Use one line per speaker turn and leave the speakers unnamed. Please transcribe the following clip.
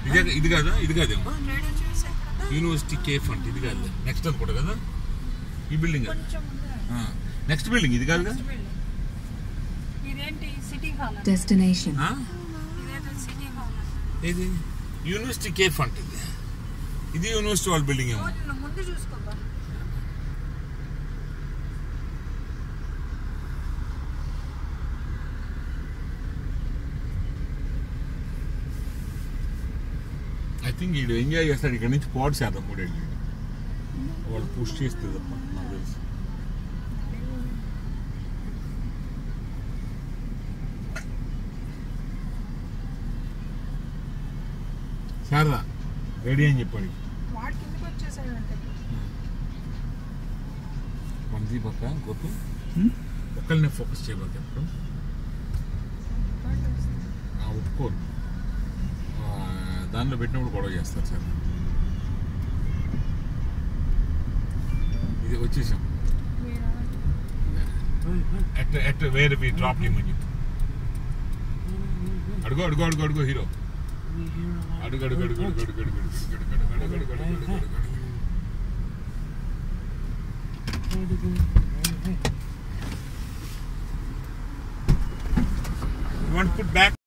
ఇదే ఇది కాదా ఇది కాదేమో
రేడియో చూసి ఎక్కడ
యూనివర్సిటీ కేఫ్ అంటే ఇది కాదు నెక్స్ట్ అనుకుంటా కదా ఈ బిల్డింగ్
కొంచెం ముందర
నెక్స్ట్ బిల్డింగ్ ఇది కాదుగా
నెక్స్ట్ బిల్డింగ్ ఇదేంటి సిటీ హాల్
Destination.
ఆ?
ఇదేదో సిటీ హాల్
ఏది యూనివర్సిటీ కేఫ్ అంటే ఇది ఇది యూనివర్సిటీ వాళ్ళ బిల్డింగ్ ఏమో
నువ్వు ముందు చూసుకోబ్బా
ఐ థింక్ వీడు ఎంజాయ్ చేస్తాడు ఇక్కడ నుంచి పోటీ చేద్దాం మూడేళ్ళు వాళ్ళు పుష్ చేస్తే తప్ప నాకు తెలుసు శారదా రెడీ అని చెప్పాడు
వాడి కిందకి వచ్చేసాడంటే
మనది పక్క గొప్ప ఒక్కరినే ఫోకస్ చేయబాక ఎప్పుడు ఆ, ఒప్పుకోరు ఆ, దానిలో పెట్టినప్పుడు గొడవ చేస్తారు సార్ ఇది వచ్చేసాం at at where we drop him అని చెప్పి అడుగు అడుగు అడుగు అడుగు హీరో అడుగు అడుగు అడుగు అడుగు అడుగు అడుగు అడుగు అడుగు అడుగు అడుగు అడుగు అడుగు అడుగు అడుగు You want to put back